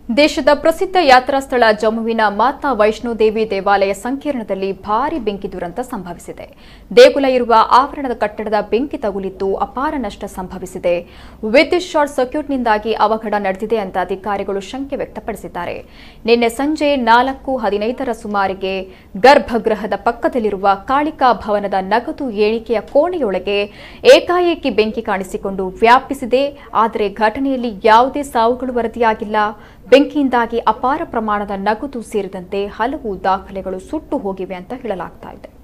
ದೇಶದ ಪ್ರಸಿದ್ಧ ಯಾತ್ರಾ ಸ್ಥಳ ಜಮ್ಮುವಿನ ಮಾತಾ ವೈಷ್ಣೋದೇವಿ ದೇವಾಲಯ ಸಂಕೀರ್ಣದಲ್ಲಿ ಭಾರಿ ಬೆಂಕಿ ದುರಂತ ಸಂಭವಿಸಿದೆ ದೇಗುಲ ಇರುವ ಆವರಣದ ಕಟ್ಟಡದ ಬೆಂಕಿ ತಗುಲಿದ್ದು ಅಪಾರ ನಷ್ಟ ಸಂಭವಿಸಿದೆ ವಿದ್ಯುತ್ ಶಾರ್ಟ್ ಸರ್ಕ್ಯೂಟ್ನಿಂದಾಗಿ ಅವಘಡ ನಡೆದಿದೆ ಅಂತ ಅಧಿಕಾರಿಗಳು ಶಂಕೆ ವ್ಯಕ್ತಪಡಿಸಿದ್ದಾರೆ ನಿನ್ನೆ ಸಂಜೆ ನಾಲ್ಕು ಹದಿನೈದರ ಸುಮಾರಿಗೆ ಗರ್ಭಗೃಹದ ಪಕ್ಕದಲ್ಲಿರುವ ಕಾಳಿಕಾ ಭವನದ ನಗದು ಎಣಿಕೆಯ ಕೋಣೆಯೊಳಗೆ ಏಕಾಏಕಿ ಬೆಂಕಿ ಕಾಣಿಸಿಕೊಂಡು ವ್ಯಾಪಿಸಿದೆ ಆದರೆ ಘಟನೆಯಲ್ಲಿ ಯಾವುದೇ ಸಾವುಗಳು ವರದಿಯಾಗಿಲ್ಲ ಬೆಂಕಿಯಿಂದಾಗಿ ಅಪಾರ ಪ್ರಮಾಣದ ನಗದು ಸೇರಿದಂತೆ ಹಲವು ದಾಖಲೆಗಳು ಸುಟ್ಟು ಹೋಗಿವೆ ಅಂತ ಹೇಳಲಾಗ್ತಾ ಇದೆ